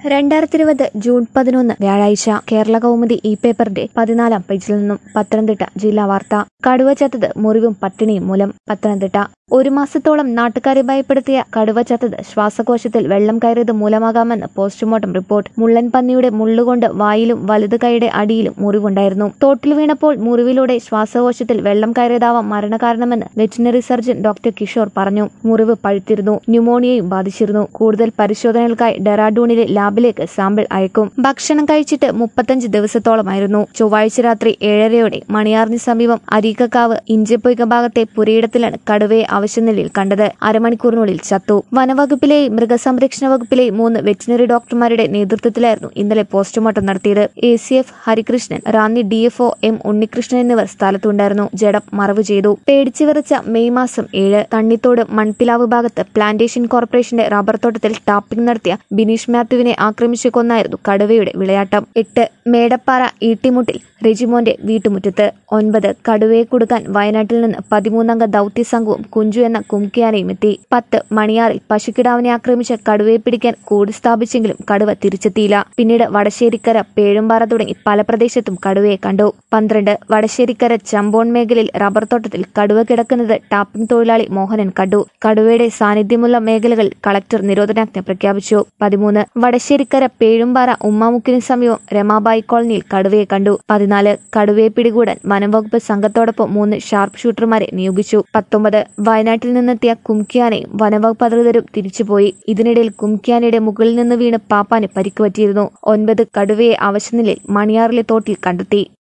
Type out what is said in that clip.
രണ്ടായിരത്തി ഇരുപത് ജൂൺ പതിനൊന്ന് വ്യാഴാഴ്ച കേരള കൗമുദി ഇ പേപ്പറിന്റെ പതിനാലാം പേജിൽ നിന്നും പത്തനംതിട്ട ജില്ലാ വാർത്ത കടുവ ചത്തത് മുറിവും പട്ടിണിയും മൂലം പത്തനംതിട്ട ഒരു മാസത്തോളം നാട്ടുകാരെ ഭയപ്പെടുത്തിയ കടുവ ചത്തത് ശ്വാസകോശത്തിൽ വെള്ളം കയറിയത് മൂലമാകാമെന്ന് പോസ്റ്റ്മോർട്ടം റിപ്പോർട്ട് മുള്ളൻ പന്നിയുടെ മുള്ളുകൊണ്ട് വായിലും വലതു കൈയുടെ അടിയിലും മുറിവുണ്ടായിരുന്നു തോട്ടിൽ വീണപ്പോൾ മുറിവിലൂടെ ശ്വാസകോശത്തിൽ വെള്ളം കയറിയതാവാം മരണകാരണമെന്ന് വെറ്റിനറി സർജൻ ഡോക്ടർ കിഷോർ പറഞ്ഞു മുറിവ് പഴുത്തിരുന്നു ന്യൂമോണിയയും ബാധിച്ചിരുന്നു കൂടുതൽ പരിശോധനകൾക്കായി ഡെറാഡൂണിലെ ലാബിലേക്ക് സാമ്പിൾ അയക്കും ഭക്ഷണം കഴിച്ചിട്ട് മുപ്പത്തഞ്ച് ദിവസത്തോളമായിരുന്നു ചൊവ്വാഴ്ച രാത്രി ഏഴരയോടെ മണിയാറിന് സമീപം അരീക്കക്കാവ് ഇഞ്ചപ്പൊയ്ക ഭാഗത്തെ പുരയിടത്തിലാണ് കടുവയെ അവശനിലയിൽ കണ്ടത് അരമണിക്കൂറിനുള്ളിൽ ചത്തു വനവകുപ്പിലെയും മൃഗസംരക്ഷണ വകുപ്പിലെയും മൂന്ന് വെറ്റിനറി ഡോക്ടർമാരുടെ നേതൃത്വത്തിലായിരുന്നു ഇന്നലെ പോസ്റ്റ്മോർട്ടം നടത്തിയത് A C F Harikrishnan Ranni D F O M Unnikrishnan എന്നിവർ സ്ഥലത്തുണ്ടായിരുന്നു ജഡം മറവ് ചെയ്തു പേടിച്ചു വിറച്ച മെയ് മാസം ഏഴ് തണ്ണിത്തോട് മൺപിലാവ് ഭാഗത്ത് പ്ലാന്റേഷൻ കോർപ്പറേഷന്റെ റബ്ബർ തോട്ടത്തിൽ ടാപ്പിംഗ് നടത്തിയ ബിനീഷ് മാത്യുവിനെ ആക്രമിച്ചു കൊന്നായിരുന്നു കടുവയുടെ വിളയാട്ടം എട്ട് മേടപ്പാറ ഈട്ടിമുട്ടിൽ റെജിമോന്റെ വീട്ടുമുറ്റത്ത് ഒൻപത് കടുവയെ കൊടുക്കാൻ വയനാട്ടിൽ നിന്ന് പതിമൂന്നംഗ ദൌത്യ സംഘവും കുഞ്ചു എന്ന കുംകിയാനയും എത്തി പത്ത് മണിയാറിൽ പശുക്കിടാവിനെ ആക്രമിച്ച കടുവയെ പിടിക്കാൻ കൂട് സ്ഥാപിച്ചെങ്കിലും കടുവ തിരിച്ചെത്തിയില്ല പിന്നീട് വടശ്ശേരിക്കര പേഴുംപാറ തുടങ്ങി പല പ്രദേശത്തും കടുവയെ കണ്ടു പന്ത്രണ്ട് വടശ്ശേരിക്കര ചമ്പോൺ മേഖലയിൽ റബ്ബർ തോട്ടത്തിൽ കടുവ കിടക്കുന്നത് ടാപ്പിംഗ് തൊഴിലാളി മോഹനൻ കണ്ടു കടുവയുടെ സാന്നിധ്യമുള്ള മേഖലകളിൽ കളക്ടർ നിരോധനാജ്ഞ പ്രഖ്യാപിച്ചു പതിമൂന്ന് വടശ്ശേരിക്കര പേഴുംപാറ ഉമ്മാമുക്കിന് സമീപം രമാബായി കോളനിയിൽ കടുവയെ കണ്ടു പതിനാല് കടുവയെ പിടികൂടാൻ വനംവകുപ്പ് സംഘത്തോടൊപ്പം മൂന്ന് ഷാർപ്പ് ഷൂട്ടർമാരെ നിയോഗിച്ചു പത്തൊമ്പത് വയനാട്ടിൽ നിന്നെത്തിയ കുംകിയാനയും വനവകുപ്പ് അധികൃതരും തിരിച്ചുപോയി ഇതിനിടയിൽ കുംകിയാനയുടെ മുകളിൽ നിന്ന് വീണ് പാപ്പാന് പരിക്കുപറ്റിയിരുന്നു ഒൻപത് കടുവയെ അവശനിലയിൽ മണിയാറിലെ തോട്ടിൽ കണ്ടെത്തി